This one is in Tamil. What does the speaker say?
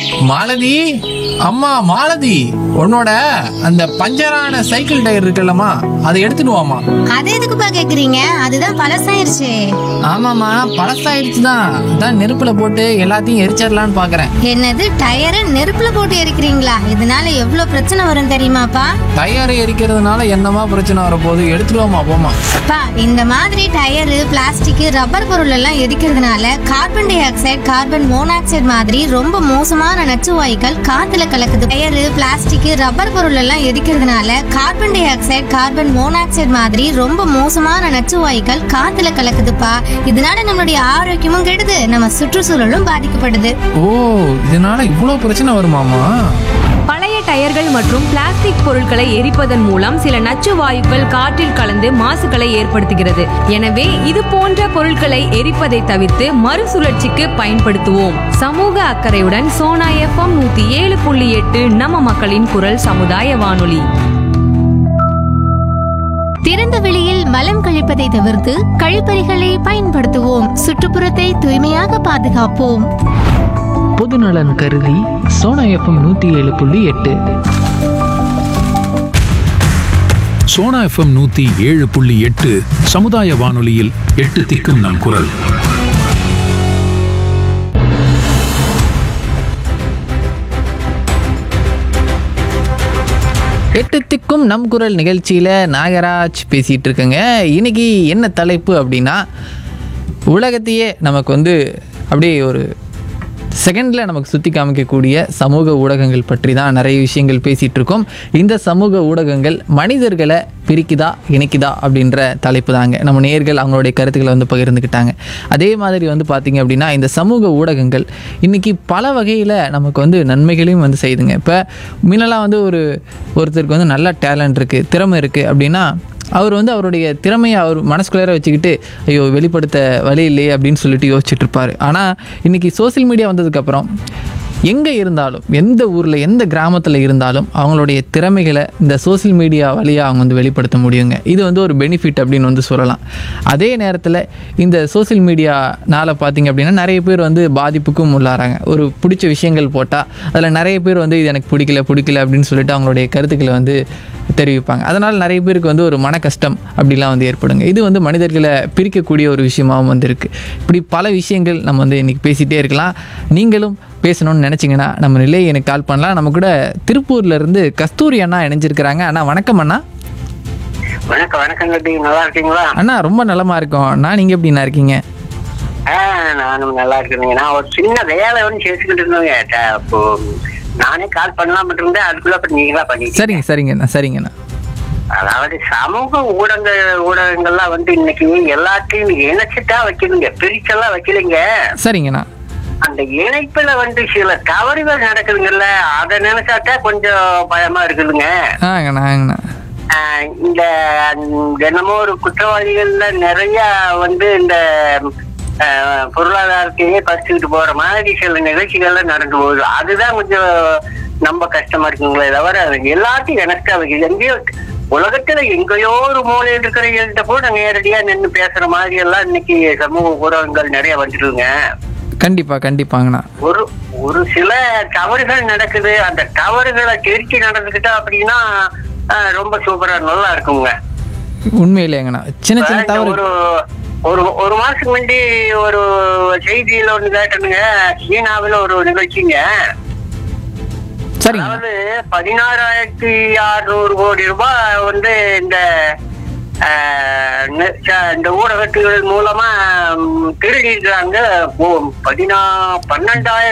மாலதி அம்மா மாலதி உன்னோட அந்த பஞ்சரான சைக்கிள் டயர் இருக்குல்லம்மா அதை எடுத்துட்டு வாமா அது எதுக்குப்பா கேக்குறீங்க அதுதான் பழசாயிருச்சு ஆமாம்மா பழசாயிடுச்சு தான் அதான் நெருப்புல போட்டு எல்லாத்தையும் எரிச்சிடலான்னு பாக்குறேன் என்னது டயரை நெருப்புல போட்டு எரிக்கிறீங்களா இதனால எவ்வளவு பிரச்சனை வரும் தெரியுமாப்பா டயர் எரிக்கிறதுனால என்னமா பிரச்சனை வரப்போகுது எடுத்துட்டு வாமா போமா பா இந்த மாதிரி டயரு பிளாஸ்டிக் ரப்பர் பொருள் எல்லாம் எரிக்கிறதுனால carbon dioxide carbon monoxide மாதிரி ரொம்ப மோசமான நச்சு வாயுக்கள் காத்துல கலக்குது டயரு பிளாஸ்டிக் ரப்பர் பொருள் எல்லாம் எரிக்கிறதுனால carbon dioxide carbon monoxide மாதிரி ரொம்ப மோசமான நச்சு வாயுக்கள் காத்துல கலக்குதுப்பா இதனால நம்மளுடைய ஆரோக்கியமும் கெடுது நம்ம சுற்றுச்சூழலும் பாதிக்கப்படுது ஓ இதனால இவ்வளோ பிரச்சனை வருமாமா பழைய டயர்கள் மற்றும் பிளாஸ்டிக் பொருட்களை எரிப்பதன் மூலம் சில நச்சு வாயுக்கள் காற்றில் கலந்து மாசுகளை ஏற்படுத்துகிறது எனவே இது போன்ற பொருட்களை எரிப்பதை தவிர்த்து மறுசுழற்சிக்கு பயன்படுத்துவோம் சமூக அக்கறையுடன் சோனா எஃப்எம் நூத்தி ஏழு புள்ளி எட்டு நம்ம மக்களின் குரல் சமுதாய வானொலி திறந்த வெளியில் மலம் கழிப்பதை தவிர்த்து கழிப்பறைகளை பயன்படுத்துவோம் சுற்றுப்புறத்தை தூய்மையாக பாதுகாப்போம் பொதுநலன் கருதி சோனா எஃப்எம் நூற்றி ஏழு புள்ளி எட்டு சோனா எஃப்எம் நூத்தி ஏழு புள்ளி எட்டு சமுதாய வானொலியில் எட்டு திக்கும் நம் குரல் எட்டு திக்கும் நம் குரல் நிகழ்ச்சியில் நாகராஜ் பேசிகிட்டு இருக்கேங்க இன்னைக்கு என்ன தலைப்பு அப்படின்னா உலகத்தையே நமக்கு வந்து அப்படியே ஒரு செகண்டில் நமக்கு சுற்றி காமிக்கக்கூடிய சமூக ஊடகங்கள் பற்றி தான் நிறைய விஷயங்கள் பேசிகிட்டு இருக்கோம் இந்த சமூக ஊடகங்கள் மனிதர்களை பிரிக்குதா இணைக்குதா அப்படின்ற தலைப்பு தாங்க நம்ம நேர்கள் அவங்களுடைய கருத்துக்களை வந்து பகிர்ந்துக்கிட்டாங்க அதே மாதிரி வந்து பார்த்திங்க அப்படின்னா இந்த சமூக ஊடகங்கள் இன்றைக்கி பல வகையில் நமக்கு வந்து நன்மைகளையும் வந்து செய்யுதுங்க இப்போ முன்னெல்லாம் வந்து ஒரு ஒருத்தருக்கு வந்து நல்ல டேலண்ட் இருக்குது திறமை இருக்குது அப்படின்னா அவர் வந்து அவருடைய திறமையை அவர் மனசுக்குள்ளார வச்சுக்கிட்டு ஐயோ வெளிப்படுத்த வழி இல்லையே அப்படின்னு சொல்லிட்டு யோசிச்சுட்டு இருப்பார் ஆனால் இன்றைக்கி சோஷியல் மீடியா வந்ததுக்கப்புறம் எங்கே இருந்தாலும் எந்த ஊரில் எந்த கிராமத்தில் இருந்தாலும் அவங்களுடைய திறமைகளை இந்த சோஷியல் மீடியா வழியாக அவங்க வந்து வெளிப்படுத்த முடியுங்க இது வந்து ஒரு பெனிஃபிட் அப்படின்னு வந்து சொல்லலாம் அதே நேரத்தில் இந்த சோஷியல் மீடியானால் பார்த்தீங்க அப்படின்னா நிறைய பேர் வந்து பாதிப்புக்கும் உள்ளாராங்க ஒரு பிடிச்ச விஷயங்கள் போட்டால் அதில் நிறைய பேர் வந்து இது எனக்கு பிடிக்கல பிடிக்கல அப்படின்னு சொல்லிட்டு அவங்களுடைய கருத்துக்களை வந்து தெரிவிப்பாங்க அதனால் நிறைய பேருக்கு வந்து ஒரு மன கஷ்டம் அப்படிலாம் வந்து ஏற்படுங்க இது வந்து மனிதர்களை பிரிக்கக்கூடிய ஒரு விஷயமாகவும் வந்து இருக்குது இப்படி பல விஷயங்கள் நம்ம வந்து இன்றைக்கி பேசிகிட்டே இருக்கலாம் நீங்களும் பேசணும்னு நினச்சிங்கன்னா நம்ம நிலையை எனக்கு கால் பண்ணலாம் நம்ம கூட திருப்பூர்ல இருந்து கஸ்தூரி அண்ணா இணைஞ்சிருக்கிறாங்க அண்ணா வணக்கம் அண்ணா வணக்கம் வணக்கம் கட்டி நல்லா இருக்கீங்களா அண்ணா ரொம்ப நலமா இருக்கோம் அண்ணா நீங்கள் எப்படிண்ணா இருக்கீங்க ஆ நானும் நல்லா இருக்கிறேங்க நான் ஒரு சின்ன வேலை ஒன்று சேர்த்துக்கிட்டு இருந்தேங்க ட- அப்போ நானே கால் பண்ணலாம்னு இருந்தேன் அதுக்குள்ள அப்புறம் நீங்களா பண்ணிட்டீங்க சரிங்க சரிங்கண்ணா சரிங்கண்ணா அதாவது சமூக ஊடக ஊடகங்கள்லாம் வந்து இன்னைக்கு எல்லாத்தையும் இணைச்சுட்டா வைக்கணுங்க பிரிச்செல்லாம் வைக்கலைங்க சரிங்கண்ணா அந்த இணைப்புல வந்து சில தவறுகள் நடக்குதுங்கல்ல அதை நினைச்சாட்டா கொஞ்சம் பயமா இருக்குதுங்க ஆங்கண்ணா ஆங்கண்ணா ஆஹ் இந்த ம், தினமும் ஒரு குற்றவாளிகள்ல நிறைய வந்து இந்த ஆஹ், பொருளாதாரத்தையே பறிச்சுக்கிட்டு போற மாதிரி சில நிகழ்ச்சிகள்ல நடந்து போகுது அதுதான் கொஞ்சம் ரொம்ப கஷ்டமா இருக்குங்களே தவிர அது எல்லாத்தையும் எனக்கு அவங்க எங்கேயோ உலகத்துல எங்கேயோ ஒரு மூலையில் இருக்கிறவங்கள்ட்ட கூட நேரடியா நின்று பேசுற மாதிரி எல்லாம் இன்னைக்கு சமூக ஊடகங்கள் நிறைய வந்துருங்க கண்டிப்பாக கண்டிப்பாங்கண்ணா ஒரு ஒரு சில தவறுகள் நடக்குது அந்த தவறுகளை திருச்சி நடந்துக்கிட்டா அப்படின்னா ஆஹ், ரொம்ப சூப்பரா நல்லா இருக்குங்க உண்மையிலேங்கண்ணா சின்ன சின்ன இந்த தவறு ஒரு ஒரு ஒரு மாசத்துக்கு முன்னாடி ஒரு செய்தியில ஒண்ணு கேட்டனுங்க சீனாவில் ஒரு நிகழ்ச்சிங்க சரிங்கண்ணா அதாவது பதினாறாயிரத்தி அறுநூறு கோடி ரூபாய் வந்து இந்த ஆஹ், நெ- ச- இந்த ஊடகத்துகள் மூலமா ம், திருடி இருக்காங்க பதினா பன்னெண்டாயிரம்